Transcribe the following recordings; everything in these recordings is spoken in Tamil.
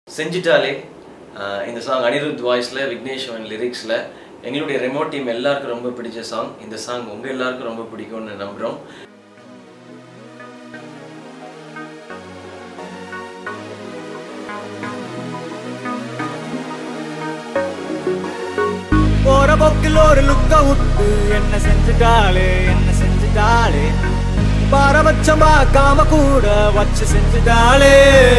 செஞ்சிட்டாலே ஆஹ் இந்த சாங் அனிருத் வாய்ஸில் விக்னேஸ்வரன் லிரிக்ஸில் எங்களுடைய ரெமோட் டீம் எல்லாருக்கும் ரொம்ப பிடிச்ச சாங் இந்த சாங் உங்கள் எல்லாருக்கும் ரொம்ப பிடிக்கும்னு நம்புகிறோம் போற போக்கில் ஒரு லுக்க விட்டு என்ன செஞ்சுட்டாளே என்ன செஞ்சுட்டாளே பாரபட்சம் பார்க்காம கூட வச்சு செஞ்சுட்டாளே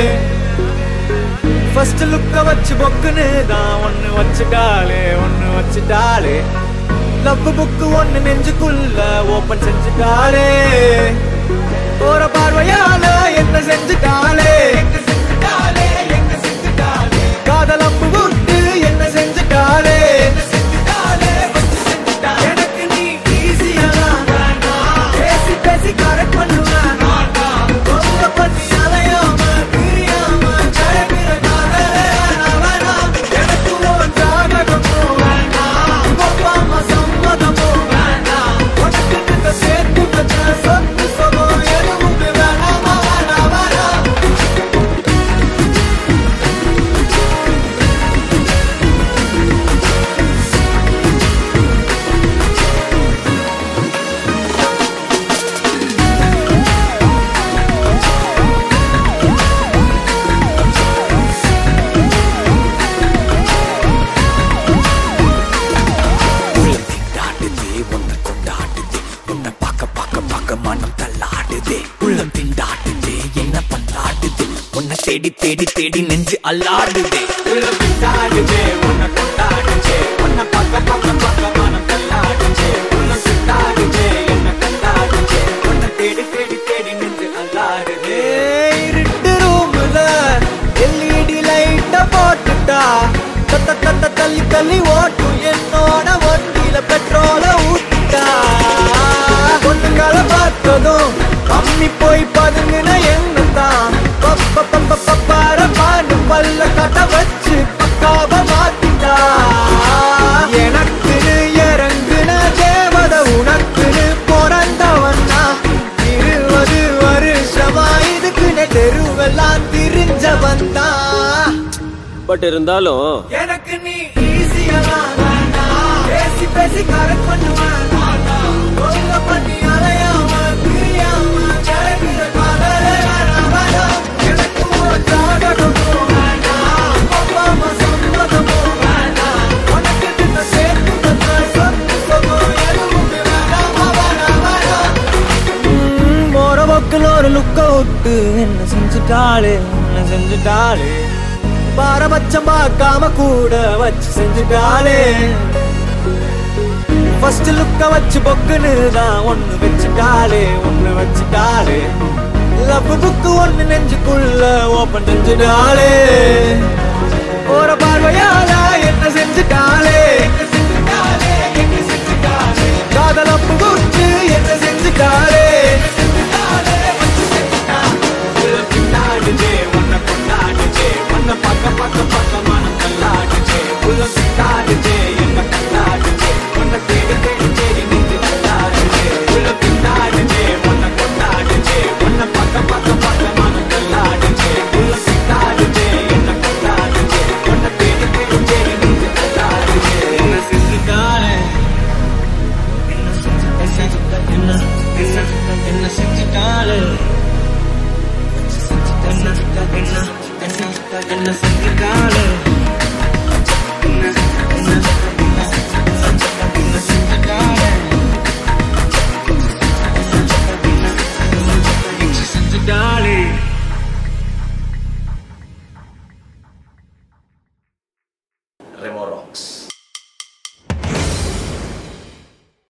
ஃபர்ஸ்ட் லுக்க வச்சு பொக்குன்னு தான் ஒன்னு வச்சுட்டாளே ஒன்னு வச்சுட்டாளே லவ் புக்கு ஒன்னு நெஞ்சுக்குள்ள ஓபன் செஞ்சுட்டாளே போற பார்வையால என்ன செஞ்சுட்டாளே காதல் அம்பு விட்டு என்ன செஞ்சுட்டாளே எனக்கு நீ easy-ஆ தான் பேசி பேசி correct பண்ணுவேன். ரொம்ப பண்ணி அலையாம, பிரியாம, ஜெயபிர காதலே வேணாம், வேணாம். எனக்கு உன் ஜாதகமும் வேண்டாம். அப்பா அம்மா சம்மதமும் வேண்டாம். உனக்கு நீங்க சேர்த்து வச்ச சொத்து சுகம் எதுவுமே வேணாமா, வேணாம், வேணாம். திண்டாடுதே உன்னை கொண்டாடுதே உன்னை பார்க்க பார்க்க பார்க்க மனம் தள்ளாடுதே உள்ளம் திண்டாடுதே என்ன பண்ணாடுதே உன்னை தேடி தேடி தேடி நெஞ்சு அல்லாடுதே உள்ளம் திண்டாடுதே, உன்னை கொண்டாடுதே. உன்னை பார்க்க பார்க்க பார்க்க மனம் தள்ளாடுதே. உள்ளம் திண்டாடுதே, என்னை கொண்டாடுதே. உன்னை தேடி தேடி தேடி நின்று அல்லாடுதே. இருட்டு roomல LED light அ போட்டுட்டா. தத்த தத்த தள்ளி தள்ளி ஓட்டும் என்னோட வண்டியில பெட்ரோல ஊத்திட்டா பொண்ணுங்களை பார்த்ததும் அம்மி போய் பதுங்கின எண்ணத்தான் பப்ப பப்ப பப்பார பாண்டு பல்ல கட்ட வச்சு பக்காவ மாத்திட்டா எனக்குன்னு இறங்குன தேவத உனக்குன்னு பிறந்தவன்னா இருபது வருஷமா இதுக்குன்னு தெருவெல்லாம் திரிஞ்சவன் தான் பட் இருந்தாலும் எனக்கு நீ ஈஸியா பேசி பேசி கரெக்ட் பண்ணுவேன் ஒழுங்க பண்ணி அலையாம பிரியாம கிடைக்கிற காதலே வேணாம், வேணாம். எனக்கு உன் ஜாதகமும் வேண்டாம். அப்பா அம்மா சம்மதமும் வேண்டாம். உனக்கு நின்ன சேர்த்து வச்ச சொத்து சுகம் எதுவுமே வேணாமா, வேணாம், வேணாம். ம், போற போக்கில் ஒரு லுக்க விட்டு என்ன செஞ்சுட்டாளே என்ன செஞ்சுட்டாளே பாரபட்சம் பார்க்காம கூட வச்சு செஞ்சுட்டாளே ஃபர்ஸ்ட் லுக்க வச்சு பொக்குன்னு தான் ஒண்ணு வச்சுட்டாளே ஒண்ணு வச்சுட்டாளே லவ் புக்கு ஒண்ணு நெஞ்சுக்குள்ள ஓபன் செஞ்சுட்டாளே போற பார்வையால என்ன செஞ்சுட்டாளே காதல் அப்பு குத்து என்ன செஞ்சுட்டாளே கொண்டாடுதே உன்னை கொண்டாடுதே உன்னை பார்க்க பார்க்க பார்க்க மனம் கல்லாடுதே உள்ளம் திண்டாடுதே என்ன கண்டாடுதே உன்னை தேடி தேடி தேடி நின்று கண்டாடுதே உள்ளம் திண்டாடுதே உன்னை கொண்டாடுதே உன்னை பார்க்க பார்க்க பார்க்க மனம் கல்லாடுதே உள்ளம் திண்டாடுதே என்ன கண்டாடுதே உன்னை தேடி தேடி தேடி நின்று கண்டாடுதே என்ன செஞ்சுட்டாளே என்ன செஞ்சுட்டா என்ன என்ன என்ன செஞ்சுட்டாளே ரெமோ ராக்ஸ்